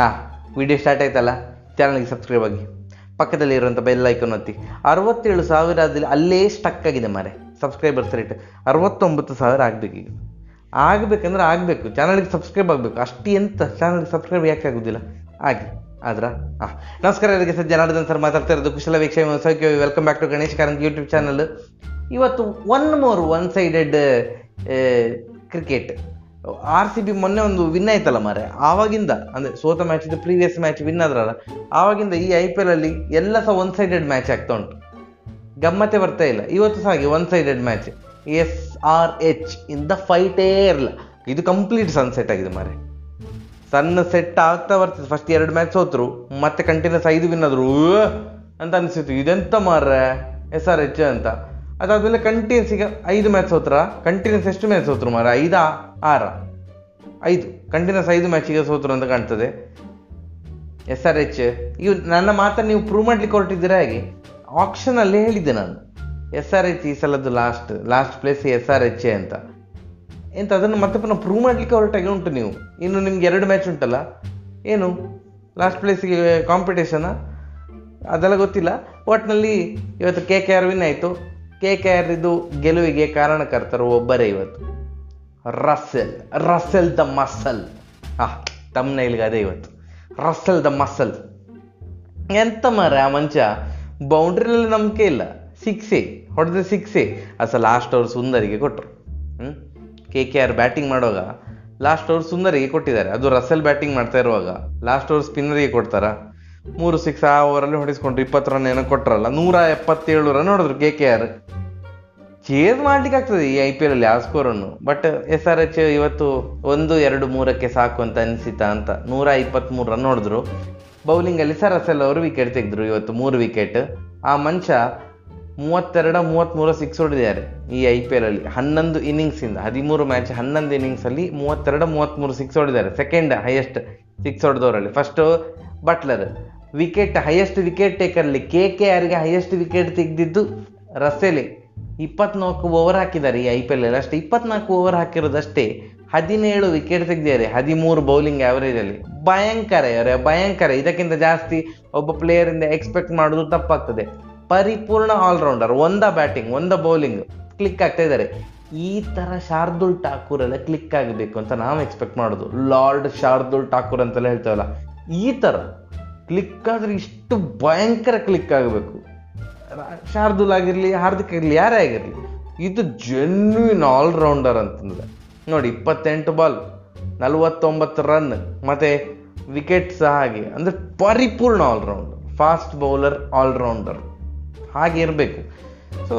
ಹಾಂ video start ಆಯ್ತಲ್ಲ ಚಾನಲ್ಗೆ ಸಬ್ಸ್ಕ್ರೈಬ್ ಆಗಿ ಪಕ್ಕದಲ್ಲಿ ಇರುವಂಥ ಬೆಲ್ ಐಕನ್ ಒತ್ತಿ ಅರವತ್ತೇಳು ಸಾವಿರ ಅದಲ್ಲಿ ಅಲ್ಲೇ ಸ್ಟಕ್ ಆಗಿದೆ ಮಾರೆ ಸಬ್ಸ್ಕ್ರೈಬರ್ಸ್ ರೇಟ್ ಅರವತ್ತೊಂಬತ್ತು ಸಾವಿರ ಆಗಬೇಕು ಈಗ ಆಗಬೇಕಂದ್ರೆ ಆಗಬೇಕು ಚಾನಲ್ಗೆ ಸಬ್ಸ್ಕ್ರೈಬ್ ಆಗಬೇಕು ಅಷ್ಟು ಎಂತ ಚಾನಲ್ಗೆ ಸಬ್ಸ್ಕ್ರೈಬ್ ಯಾಕೆ ಆಗೋದಿಲ್ಲ ಆಗಿ ಆದ್ರ ಹಾಂ ನಮಸ್ಕಾರ ಎಲ್ಲರಿಗೆ ಸರ್ ಜನಾರ್ದನ್ ಸರ್ ಮಾತಾಡ್ತಾ ಇರೋದು ಕುಶಲ ವೀಕ್ಷೆ ಸೌಖ್ಯ welcome back to Ganesh Karanth YouTube channel ಇವತ್ತು one more one sided cricket R C B ಮೊನ್ನೆ ಒಂದು ವಿನ್ ಆಯ್ತಲ್ಲ ಮಾರೆ ಆವಾಗಿಂದ ಅಂದರೆ ಸೋತ ಮ್ಯಾಚ್ ಇದು ಪ್ರೀವಿಯಸ್ ಮ್ಯಾಚ್ ವಿನ್ ಆದ್ರಲ್ಲ ಆವಾಗಿಂದ ಈ ಐ ಪಿ ಎಲ್ ಅಲ್ಲಿ ಎಲ್ಲ ಸಹ ಒನ್ ಸೈಡೆಡ್ ಮ್ಯಾಚ್ ಆಗ್ತಾ ಉಂಟು ಗಮ್ಮತ್ತೆ ಬರ್ತಾ ಇಲ್ಲ ಇವತ್ತು ಸಹ ಹಾಗೆ one sided match S R H in the ಫೈಟೇ ಇರಲ್ಲ ಇದು ಕಂಪ್ಲೀಟ್ ಸನ್ಸೆಟ್ ಆಗಿದೆ ಮಾರೆ ಸಣ್ಣ ಸೆಟ್ ಆಗ್ತಾ ಬರ್ತದೆ ಫಸ್ಟ್ ಎರಡು ಮ್ಯಾಚ್ ಸೋತ್ರು ಮತ್ತೆ ಕಂಟಿನ್ಯೂಸ್ ಐದು ವಿನ್ ಆದ್ರು ಉವ್ವ್ ಅಂತ ಅನಿಸಿತ್ತು ಇದೆಂತ ಮಾರ್ರೆ ಎಸ್ ಆರ್ ಎಚ್ ಅಂತ ಅದಾದ್ಮೇಲೆ ಕಂಟಿನ್ಯೂಸ್ ಈಗ ಐದು ಮ್ಯಾಚ್ ಸೋತ್ರ ಕಂಟಿನ್ಯೂಸ್ ಎಷ್ಟು ಮ್ಯಾಚ್ ಸೋತ್ರು ಮಾರ ಐದಾ ಆರ ಐದು ಕಂಟಿನ್ಯೂಸ್ ಐದು ಮ್ಯಾಚಿಗೆ ಸೋತ್ರು ಅಂತ ಕಾಣ್ತದೆ ಎಸ್ ಆರ್ ಎಚ್ ಇವ್ ನನ್ನ ಮಾತನ್ನು ನೀವು ಪ್ರೂವ್ ಮಾಡ್ಲಿಕ್ಕೆ ಹೊರಟಿದ್ದೀರಾ ಹೇಗೆ ಆಪ್ಷನ್ ಅಲ್ಲಿ ಹೇಳಿದ್ದೆ ನಾನು ಎಸ್ ಆರ್ ಎಚ್ ಈ ಸಲದ್ದು last last place S R H ಅಂತ ಎಂತ ಅದನ್ನು ಮತ್ತೆ ಪುನಃ ಪ್ರೂವ್ ಮಾಡಲಿಕ್ಕೆ ಹೊರಟಾಗೆ ಉಂಟು ನೀವು ಇನ್ನು ನಿಮ್ಗೆ ಎರಡು ಮ್ಯಾಚ್ ಉಂಟಲ್ಲ ಏನು ಲಾಸ್ಟ್ ಪ್ಲೇಸಿಗೆ ಕಾಂಪಿಟೇಷನ್ ಅದೆಲ್ಲ ಗೊತ್ತಿಲ್ಲ ಒಟ್ಟಿನಲ್ಲಿ ಇವತ್ತು ಕೆ ಕೆ ಆರ್ ವಿನ್ ಆಯಿತು ಕೆ ಕೆ ಆರ್ ಇದು ಗೆಲುವಿಗೆ ಕಾರಣಕರ್ತರು ಒಬ್ಬರೇ ಇವತ್ತು ರಸೆಲ್ ರಸೆಲ್ ದ ಮಸಲ್ ಹಾ ತಮ್ಮನೈಲ್ಗೆ ಅದೇ ಇವತ್ತು ರಸೆಲ್ ದ ಮಸಲ್ ಎಂತ ಮಾರ ಆ ಮಂಚ ಬೌಂಡ್ರಿನಲ್ಲಿ ನಂಬಿಕೆ ಇಲ್ಲ ಸಿಕ್ಸೆ ಹೊಡೆದ ಸಿಕ್ಸೆ ಅಸ ಲಾಸ್ಟ್ ಓವರ್ ಸುಂದರಿಗೆ ಕೊಟ್ಟರು ಹ್ಞೂ ಕೆ ಕೆ ಆರ್ ಬ್ಯಾಟಿಂಗ್ ಮಾಡುವಾಗ ಲಾಸ್ಟ್ ಓವರ್ ಸುಂದರಿಗೆ ಕೊಟ್ಟಿದ್ದಾರೆ ಅದು ರಸೆಲ್ ಬ್ಯಾಟಿಂಗ್ ಮಾಡ್ತಾ ಇರುವಾಗ ಲಾಸ್ಟ್ ಓವರ್ ಸ್ಪಿನ್ನರಿಗೆ ಕೊಡ್ತಾರ ಮೂರು ಸಿಕ್ಸ್ ಆ ಓವರಲ್ಲಿ ಹೊಡಿಸ್ಕೊಂಡ್ರು ಇಪ್ಪತ್ತು ರನ್ ಏನೋ ಕೊಟ್ರಲ್ಲ ನೂರ ಎಪ್ಪತ್ತೇಳು ರನ್ ಹೊಡೆದ್ರು ಕೆ ಕೆ ಆರ್ ಚೇಸ್ ಮಾಡ್ಲಿಕ್ಕೆ ಆಗ್ತದೆ ಈ ಐ ಪಿ ಎಲ್ ಅಲ್ಲಿ ಆ ಸ್ಕೋರನ್ನು ಬಟ್ ಎಸ್ ಆರ್ ಎಚ್ ಇವತ್ತು ಒಂದು ಎರಡು ಮೂರಕ್ಕೆ ಸಾಕು ಅಂತ ಅನಿಸಿತಾ ಅಂತ ನೂರ ಇಪ್ಪತ್ತ್ಮೂರು ರನ್ ಹೊಡೆದ್ರು ಬೌಲಿಂಗಲ್ಲಿ ಸರಸಲ್ ಅವರು ವಿಕೆಟ್ ತೆಗೆದ್ರು ಇವತ್ತು ಮೂರು ವಿಕೆಟ್ ಆ ಮಂಚ ಮೂವತ್ತೆರಡ ಮೂವತ್ತ್ಮೂರು ಸಿಕ್ಸ್ ಹೊಡೆದಿದ್ದಾರೆ ಈ ಐ ಪಿ ಎಲ್ ಅಲ್ಲಿ ಹನ್ನೊಂದು ಇನ್ನಿಂಗ್ಸಿಂದ ಹದಿಮೂರು ಮ್ಯಾಚ್ ಹನ್ನೊಂದು ಇನ್ನಿಂಗ್ಸಲ್ಲಿ ಮೂವತ್ತೆರಡು ಮೂವತ್ತ್ಮೂರು ಸಿಕ್ಸ್ ಹೊಡೆದಿದ್ದಾರೆ ಸೆಕೆಂಡ್ ಹೈಯೆಸ್ಟ್ ಸಿಕ್ಸ್ ಹೊಡೆದವರಲ್ಲಿ first Buttler wicket highest wicket ಟೇಕರ್ಲಿ ಕೆ ಕೆ ಆರ್ಗೆ ಹೈಯೆಸ್ಟ್ ವಿಕೆಟ್ ತೆಗೆದಿದ್ದು ರಸೆಲೆ ಇಪ್ಪತ್ನಾಲ್ಕು ಓವರ್ ಹಾಕಿದ್ದಾರೆ ಈ ಐ ಪಿ ಎಲ್ ಅಲ್ಲಿ ಅಷ್ಟೇ ಇಪ್ಪತ್ನಾಲ್ಕು ಓವರ್ ಹಾಕಿರೋದಷ್ಟೇ ಹದಿನೇಳು ವಿಕೆಟ್ ತೆಗೆದಿದ್ದಾರೆ ಹದಿಮೂರು ಬೌಲಿಂಗ್ ಆವರೇಜಲ್ಲಿ ಭಯಂಕರ ಇವರೇ ಭಯಂಕರ ಇದಕ್ಕಿಂತ ಜಾಸ್ತಿ ಒಬ್ಬ ಪ್ಲೇಯರಿಂದ ಎಕ್ಸ್ಪೆಕ್ಟ್ ಮಾಡೋದು ತಪ್ಪಾಗ್ತದೆ ಪರಿಪೂರ್ಣ ಆಲ್ರೌಂಡರ್ ಒಂದ ಬ್ಯಾಟಿಂಗ್ ಒಂದ ಬೌಲಿಂಗ್ ಕ್ಲಿಕ್ ಆಗ್ತಾ ಇದ್ದಾರೆ ಈ ತರ ಶಾರ್ದುಲ್ ಠಾಕೂರ್ ಎಲ್ಲ ಕ್ಲಿಕ್ ಆಗಬೇಕು ಅಂತ ನಾವು ಎಕ್ಸ್ಪೆಕ್ಟ್ ಮಾಡೋದು ಲಾರ್ಡ್ ಶಾರ್ದುಲ್ ಠಾಕೂರ್ ಅಂತೆಲ್ಲ ಹೇಳ್ತೇವಲ್ಲ ಈ ತರ ಕ್ಲಿಕ್ ಆದ್ರೆ ಇಷ್ಟು ಭಯಂಕರ ಕ್ಲಿಕ್ ಆಗಬೇಕು ಶಾರ್ದುಲ್ ಆಗಿರಲಿ ಹಾರ್ದಿಕ್ ಆಗಿರಲಿ ಯಾರೇ ಆಗಿರಲಿ ಇದು ಜೆನ್ಯೂನ್ ಆಲ್ರೌಂಡರ್ ಅಂತಂದ್ರೆ ನೋಡಿ ಇಪ್ಪತ್ತೆಂಟು ಬಾಲ್ ನಲವತ್ತೊಂಬತ್ತು ರನ್ ಮತ್ತೆ ವಿಕೆಟ್ ಸಹ ಹಾಗೆ ಅಂದ್ರೆ ಪರಿಪೂರ್ಣ ಆಲ್ರೌಂಡರ್ ಫಾಸ್ಟ್ ಬೌಲರ್ ಆಲ್ರೌಂಡರ್ ಹಾಗೆ ಇರಬೇಕು ಸೊ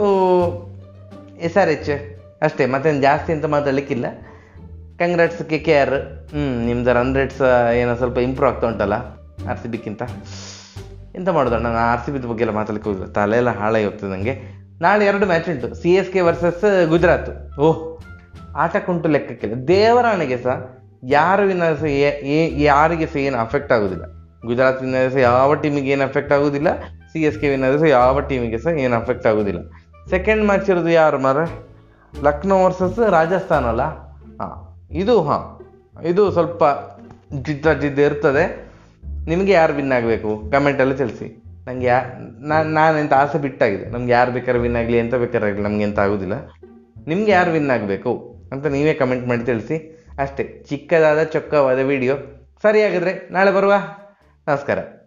ಎಸ್ ಆರ್ ಎಚ್ ಅಷ್ಟೇ ಮತ್ತೇನು ಜಾಸ್ತಿ ಅಂತ ಮಾತಾಡಲಿಕ್ಕಿಲ್ಲ ಕಂಗ್ರಾಟ್ಸ್ ಕೆ ಕೆ ಆರ್ ಹ್ಞೂ ನಿಮ್ದು ರನ್ ರೇಟ್ಸ್ ಏನೋ ಸ್ವಲ್ಪ ಇಂಪ್ರೂವ್ ಆಗ್ತಾ ಉಂಟಲ್ಲ ಆರ್ ಸಿ ಬಿಕ್ಕಿಂತ ಎಂತ ಮಾಡೋದು ನಾನು ಆರ್ ಸಿ ಬಿದ ಬಗ್ಗೆ ಎಲ್ಲ ಮಾತಾಡಲಿಕ್ಕೆ ಹೋಗಿಲ್ಲ ತಲೆ ಎಲ್ಲ ಹಾಳಾಗಿ ಹೋಗ್ತದೆ ನನಗೆ ನಾಳೆ ಎರಡು ಮ್ಯಾಚ್ ಉಂಟು C S K versus Gujarat ಓಹ್ ಆಟಕ್ಕುಂಟು ಲೆಕ್ಕಕ್ಕಿಲ್ಲ ದೇವರಾಣಿಗೆ ಸಹ ಯಾರು ವಿನ್ನರ್ ಸಹ ಯಾರಿಗೆ ಸಹ ಏನು ಅಫೆಕ್ಟ್ ಆಗೋದಿಲ್ಲ ಗುಜರಾತ್ ವಿನ್ನರ್ ಸಹ ಯಾವ ಟೀಮಿಗೆ ಏನು ಅಫೆಕ್ಟ್ ಆಗೋದಿಲ್ಲ ಸಿ ಎಸ್ ಕೆ ವಿನ್ನರ್ ಸಹ ಯಾವ ಟೀಮಿಗೆ ಸಹ ಏನು ಅಫೆಕ್ಟ್ ಆಗೋದಿಲ್ಲ ಸೆಕೆಂಡ್ ಮ್ಯಾಚ್ ಇರೋದು ಯಾರು ಮಾರ ಲಕ್ನೋ ವರ್ಸಸ್ ರಾಜಸ್ಥಾನ್ ಅಲ್ಲ ಹಾಂ ಇದು ಹಾಂ ಇದು ಸ್ವಲ್ಪ ಜಿದ್ದ ಜಿದ್ದ ಇರ್ತದೆ ನಿಮಗೆ ಯಾರು ವಿನ್ ಆಗಬೇಕು ಕಮೆಂಟಲ್ಲಿ ತಿಳಿಸಿ ನನಗೆ ಯಾ ನಾನು ನಾನು ಎಂತ ಆಸೆ ಬಿಟ್ಟಾಗಿದೆ ನಮ್ಗೆ ಯಾರು ಬೇಕಾದ್ರೆ ವಿನ್ ಆಗಲಿ ಎಂತ ಬೇಕಾದ್ರೆ ಆಗಲಿ ನಮಗೆ ಎಂತ ಆಗೋದಿಲ್ಲ ನಿಮ್ಗೆ ಯಾರು ವಿನ್ ಆಗಬೇಕು ಅಂತ ನೀವೇ ಕಮೆಂಟ್ ಮಾಡಿ ತಿಳಿಸಿ ಅಷ್ಟೇ ಚಿಕ್ಕದಾದ ಚೊಕ್ಕವಾದ ವಿಡಿಯೋ ಸರಿ ಹಾಗಾದರೆ ನಾಳೆ ಬರುವ ನಮಸ್ಕಾರ